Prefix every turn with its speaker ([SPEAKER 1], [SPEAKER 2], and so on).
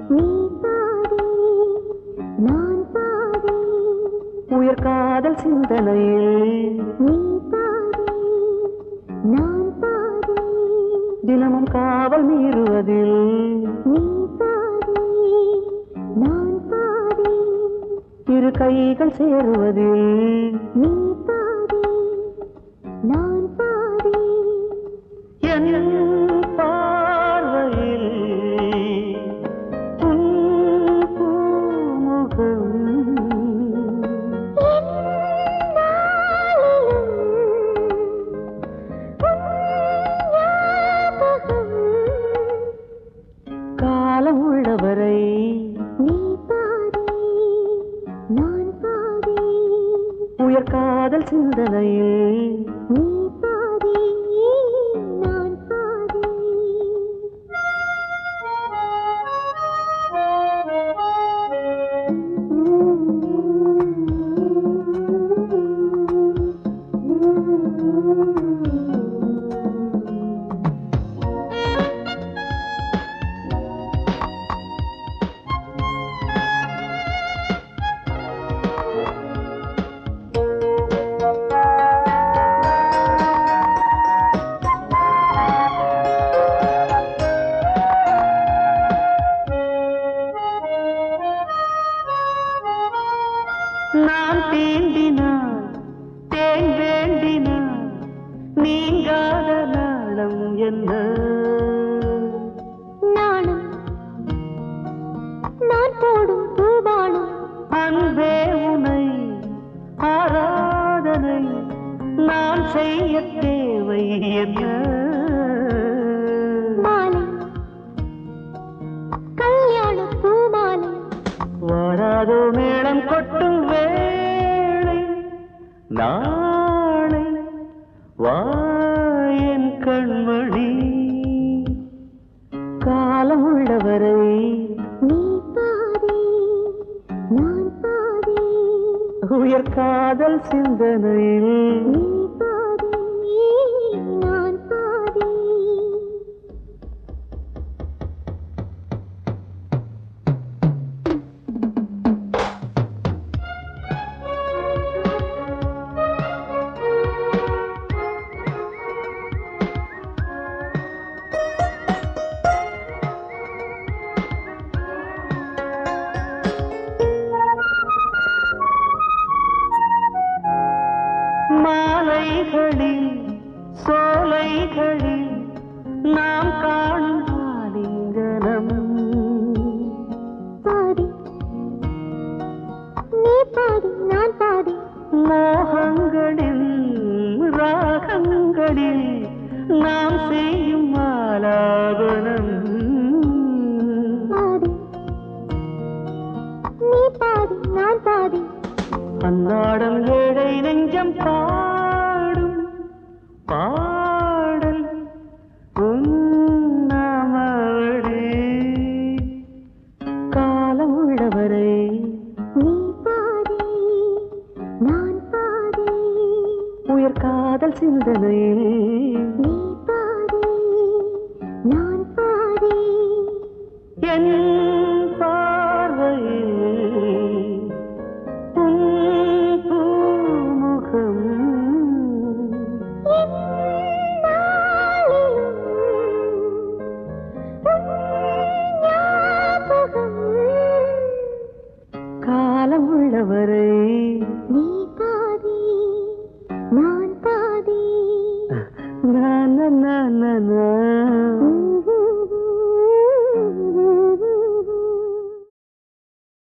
[SPEAKER 1] நீ பாதி நான் பாதி
[SPEAKER 2] உயர் காதல் சிந்தனையில்
[SPEAKER 1] நீ பாதி நான் பாதி
[SPEAKER 2] தினமும் காவல் மீறுவதில்
[SPEAKER 1] நீ பாதி நான் பாதி
[SPEAKER 2] இரு கைகள் சேருவதில்
[SPEAKER 1] நீ பாதி நான் பாதி
[SPEAKER 2] என் பார்வையில் உன் பூமுகம் காலம் உள்ளவரை
[SPEAKER 1] நீ பாதி நான் பாதி
[SPEAKER 2] உயர் காதல் சிந்தனையில்
[SPEAKER 1] நீ பாதி நான் பாதி
[SPEAKER 2] நான் தீண்டினான் தேன் வேண்டினான் நீங்காத நாளம் என்ன
[SPEAKER 1] நாணம் நான் போடும் பூபானம்
[SPEAKER 2] அன்பே உனை ஆராதனை நான் செய்ய தேவை என்ன
[SPEAKER 1] மாலை கல்யாண பூமாலை
[SPEAKER 2] வாராதோ மேளம் கொட்டும் வேளை நாளை வாயன் கண்மணி காலம் உள்ளவரை
[SPEAKER 1] நீ பாதி நான் பாதி
[SPEAKER 2] உயர் காதல் சிந்தனையில்
[SPEAKER 1] நீ பாதி நான் பாதி
[SPEAKER 2] மாலைகளில் சோலைகளில் நாம் காணும் ஆலிங்கனம்
[SPEAKER 1] பாதி நீ பாதி நான் பாதி
[SPEAKER 2] மோகங்களில் ராகங்களில் நாம் செய்யும் ஆலாபனம்
[SPEAKER 1] பாதி நீ பாதி நான் பாதி
[SPEAKER 2] அன்னாடம் ஏழை நெஞ்சம் பாடும் பாடல் உன்னாமவளே காலம் உள்ளவரை
[SPEAKER 1] நீ பாதி நான் பாதி
[SPEAKER 2] உயர் காதல் சிந்தனையில்
[SPEAKER 1] நீ பாதி நான் பாதி
[SPEAKER 2] என் பார்வையில் உன் பூமுகம் காலம் உள்ளவரை
[SPEAKER 1] நீ பாதி நான் பாதி
[SPEAKER 2] na na na na na